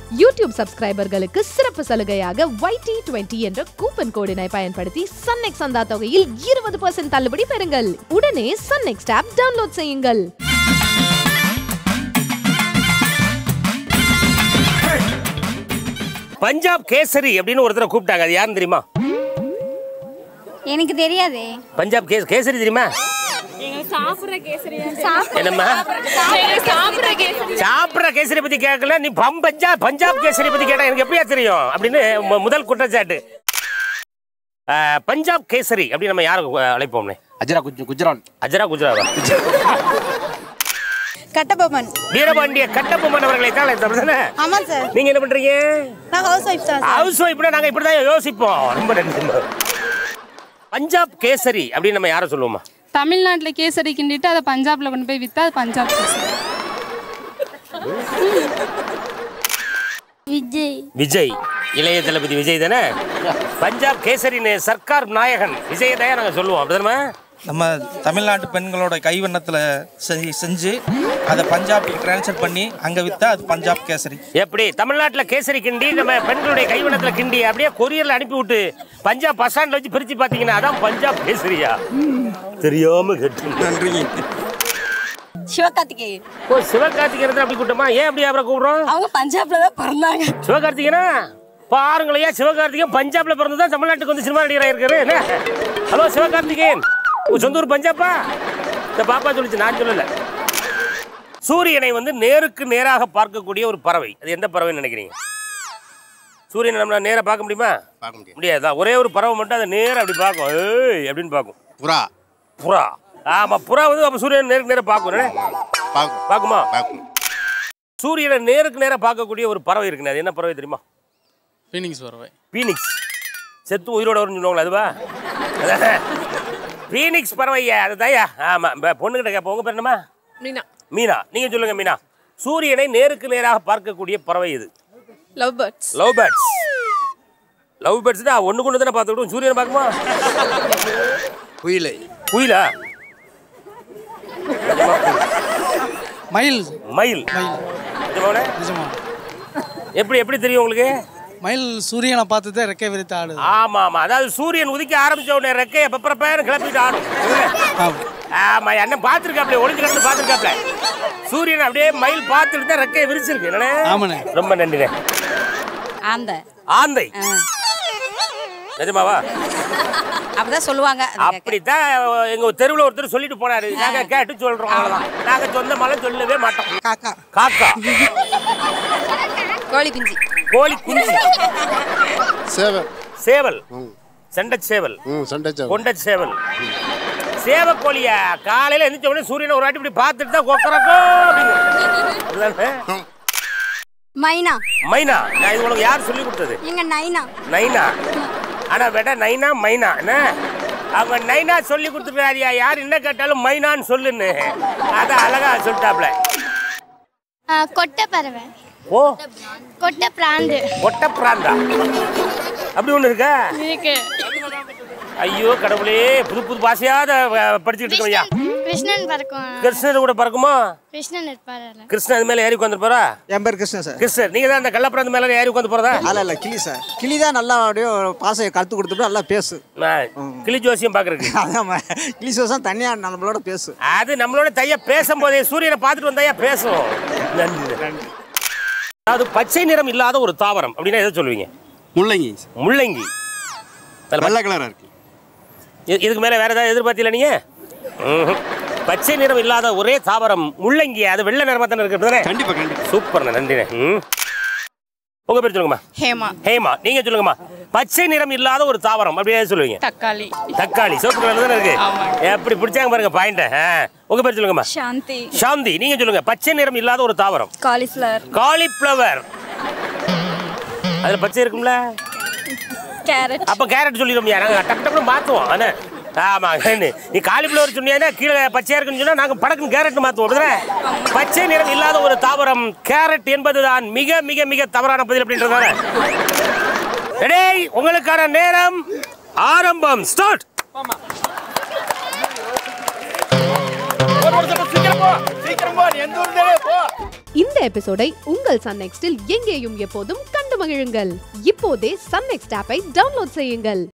YouTube சப்ஸ்கிரைபர்களுக்கு சிறப்பு சலுகையாக YT twenty என்ற கூப்பன் கோடினை பயன்படுத்தி சன்நெக்ஸ் சந்தா தொகையில் இருபது பர்சன்ட் தள்ளுபடி பெறுங்கள் உடனே சன்நெக்ஸ் ஆப் டவுன்லோட் செய்யுங்கள் பஞ்சாப் கேசரி அப்படின்னு ஒருத்தரை கூப்பிட்டாங்க அது யாருன்னு தெரியுமா எனக்கு தெரியாதே பஞ்சாப் கேஸ் கேசரி தெரியுமா என்னம்மா சாப்பிட்ற கேசரி பத்தி கேட்கல நீ பம் பஞ்சாப் பஞ்சாப் கேசரி பத்தி கேட்டா எனக்கு எப்படியா தெரியும் அப்படின்னு மு- முதல் குற்றச்சாட்டு ஆ, பஞ்சாப் கேசரி அப்படின்னு நம்ம யாரை கு- அழைப்போம்னே அஜரா குஜ் குஜரான் அஜரா குஜராவா கட்டபொம்மன் வீரபாண்டிய கட்டபொம்மன் அவர்களை தான் அழைத்தோம் ஆமா சார் நீங்க என்ன பண்றீங்க நான் ஹவுஸ் ஒய்ஃப் தான் ஹவுஸ் ஒய்ஃப்னா நாங்க இப்படிதான் யோசிப்போம் ரொம்ப நன்றி பஞ்சாப் கேசரி அப்படின்னு நம்ம யாரை சொல்லுவோமா தமிழ்நாட்டில் கேசரி கிண்டிட்டு அதை பஞ்சாப்ல கொண்டு போய் வித்தா அது பஞ்சாப் கேசரி விஜய் விஜய் இளைய தளபதி விஜய் தானே பஞ்சாப் கேசரின்னு சர்க்கார் நாயகன் விஜய் தான் நாங்க சொல்லுவோம் அப்படிதானே நம்ம தமிழ்நாட்டு பெண்களோட கைவண்ணத்தில் செஞ்சு செஞ்சு அதை பஞ்சாப்க்கு ட்ரான்ஸ்ஃபர் பண்ணி அங்கே விற்றா அது பஞ்சாப் கேசரி எப்படி தமிழ்நாட்டுல கேசரி கிண்டி நம்ம பெண்களுடைய கைவண்ணத்துல கிண்டி அப்படியே கொரியர்ல அனுப்பி விட்டு பஞ்சாப் பஸ் ஸ்டாண்ட்ல வச்சு பிரிச்சு பாத்தீங்கன்னா அதான் பஞ்சாப் கேசரியா தெரியாம கேட்டு நன்றி சிவகார்த்திகேயன் ஓ சிவகார்த்திகேயன் அப்படி கூட்டமா ஏன் அப்படி அவரை கூப்பிடுறோம் அவங்க பஞ்சாப்ல தான் பிறந்தாங்க சிவகார்த்திகேயனா பாருங்களையா சிவகார்த்திகேயன் பஞ்சாப்ல பிறந்து தான் தமிழ்நாட்டுக்கு வந்து சினிமா நடிகராக இருக்காரு என்ன ஹலோ சிவகார்த்திகேயன் உங்க சொந்த ஊர் பஞ்சாப்பா இந்த பாப்பா சொல்லிச்சு நான் சொல்லல சூரியனை வந்து நேருக்கு நேராக பார்க்கக்கூடிய ஒரு பறவை அது எந்த பறவைன்னு நினைக்கிறீங்க சூரியனை நம்மள நேரா பார்க்க முடியுமா பார்க்க முடியாது முடியாதா ஒரே ஒரு பறவை மட்டும் அதை நேரா அப்படி பார்க்கும் ஏய் அப்படின்னு பார்க்கும் புறா புறா ஆமா புறா வந்து அப்ப சூரியன் நேருக்கு நேரா பார்க்கும் என்ன? பார்க்கும் பார்க்குமா பார்க்கும் சூரியனை நேருக்கு நேரா பார்க்கக்கூடிய ஒரு பறவை இருக்குண்ணே அது என்ன பறவை தெரியுமா ஃபீனிங்ஸ் பறவை பீனிக்ஸ் செத்து உயிரோட வரும்னு சொல்லுவாங்களா அதுவா அதானே? பீனிக்ஸ் பறவையா அதுதான்யா ஆமா இப்போ பொண்ணுகிட்ட கேட்போம் உங்க பேர் என்னம்மா மீனா மீனா நீங்க சொல்லுங்க மீனா சூரியனை நேருக்கு நேராக பார்க்கக்கூடிய பறவை இது love birds love birds love birds தான் ஒன்று கொண்டு தானே பார்த்துக்கிட்டோம் சூரியனை பார்க்குமா குயிலை குயிலா மயில் மயில் நிஜமாவே? நிஜமா எப்படி எப்படி தெரியும் உங்களுக்கு மயில் சூரியனை பார்த்து தான் ரெக்கை விரித்து ஆடுது ஆமா ஆமா அதாவது சூரியன் உதிக்க ஆரம்பிச்ச உடனே ரெக்கைய பெப்பரப்பேன்னு கிளப்பிட்டு ஆடும் ஆமா. ஆமா என்ன பார்த்துருக்காப்ல ஒளிஞ்சு கிடந்து பார்த்துருக்காப்ல சூரியன் அப்படியே மயில் பார்த்துட்டு தான் ரெக்கையை விரிச்சிருக்கு என்னண்ணே ஆமாண்ணே. ரொம்ப நன்றிண்ணே அந்த ஆந்தை நிஜமாவா அப்பதான் சொல்லுவாங்க அப்படித்தான் எங்க தெருவுல ஒருத்தர் சொல்லிட்டு போனாரு நாங்க கேட்டு சொல்றோம் அவ்வளவுதான் நாங்க சொந்த மலை சொல்லவே மாட்டோம் காக்கா காக்கா கோழி குஞ்சு கோழி குஞ்சு சேவல் சேவல் செண்ட சேவல் ம் சண்டை சேவல் கொண்ட சேவல் சேவ கோழியா காலையில எந்திரிச்ச உடனே சூரியனை ஒரு வாட்டி இப்படி பார்த்துட்டு தான் கொக்கரக்கோ அப்படிங்க மைனா மைனா நான் இது உனக்கு யார் சொல்லி கொடுத்தது எங்க நைனா நைனா ஆனா வேட்டா நைனா மைனா என்ன அவங்க நைனா சொல்லி கொடுத்துருக்காரியா யார் என்ன கேட்டாலும் மைனான்னு சொல்லுன்னு அதான் அழகா சொல்லிட்டாப்ல கொட்டை பறவை ஓ கொட்டை பிராந்து ஒட்ட பிராந்தா அப்படி ஒண்ணு இருக்கா இருக்கு ஐயோ கடவுளே புது புது பாஷையாத படிச்சுட்டு இருக்கோம்யா கிருஷ்ணன் பறக்கும் கிருஷ்ணர் கூட பறக்குமா கிருஷ்ணன் இருப்பாரு அதுல. கிருஷ்ணன் அது மேல ஏறி உட்காந்து போறா என் பேர் கிருஷ்ணன் சார் கிருஷ்ணர் நீங்க தான் அந்த கள்ளப்பிராந்து மேல ஏறி உட்காந்து போறதா அல்ல இல்ல கிளி சார் கிளி தான் நல்லா அப்படியே பாசை கற்றுக் கொடுத்துட்டு நல்லா பேசு ஆ, கிளி ஜோசியம் பாக்குறதுக்கு அதான் ம- கிளி சோசம் தனியாக நம்மளோட பேசு அது நம்மளோட தையா பேசும்போதே சூரியனை பார்த்துட்டு வந்தாயா பேசும் நன்றி நன்றி அதாவது பச்சை நிறம் இல்லாத ஒரு தாவரம் அப்படின்னா எதை சொல்லுவீங்க முள்ளங்கி முள்ளங்கி நல்ல வெள்ளை கலராக இருக்கு இது- இதுக்கு மேல வேற ஏதாவது எதிர்பார்த்தீங்களா நீங்க ம்ஹும். பச்சை நிறம் இல்லாத ஒரே தாவரம் முள்ளங்கி அது வெள்ளை நிறமா தானே இருக்கிறது கண்டிப்பா கண்டிப்பா சூப்பர்ண்ணே நன்றிண்ணே ம். உங்க பேர் சொல்லுங்கம்மா ஹேமா ஹேமா நீங்க சொல்லுங்கம்மா பச்சை நிறம் இல்லாத ஒரு தாவரம் அப்படியே சொல்லுவீங்க தக்காளி தக்காளி சிவப்பு கலர்ல தானே இருக்கு ஆமாங்க. எப்படி பிடிச்சாங்க பாருங்க பாயிண்ட் உங்க பேர் சொல்லுங்கம்மா சாந்தி சாந்தி நீங்க சொல்லுங்க பச்சை நிறம் இல்லாத ஒரு தாவரம் காலிஃப்ளவர் காலிஃப்ளவர் அதுல பச்சை இருக்கும்ல கேரட் அப்ப கேரட் சொல்லிடுவோம் நாங்க டக்கு டக்குனு மாத்துவோம் அண்ணே ஆமா என்ன, நீ காலிஃப்ளவர் சொன்னீங்கன்னா கீழே பச்சையா இருக்குன்னு சொன்னா நாங்க படக்குன்னு கேரட் மாத்துவோம் அப்படிதானே? பச்சை நிறம் இல்லாத ஒரு தாவரம் கேரட் என்பதுதான் மிக மிக மிக தவறான பதில் அப்படின்றதால டேய் உங்களுக்கான நேரம் ஆரம்பம் ஸ்டார்ட் சீக்கிரம் போ சீக்கிரம் இந்த எபிசோடை உங்கள் சன் நெக்ஸ்டில் எங்கேயும் எப்போதும் கண்டு மகிழுங்கள் இப்போதே சன் நெக்ஸ்ட் ஆப்பை டவுன்லோட் செய்யுங்கள்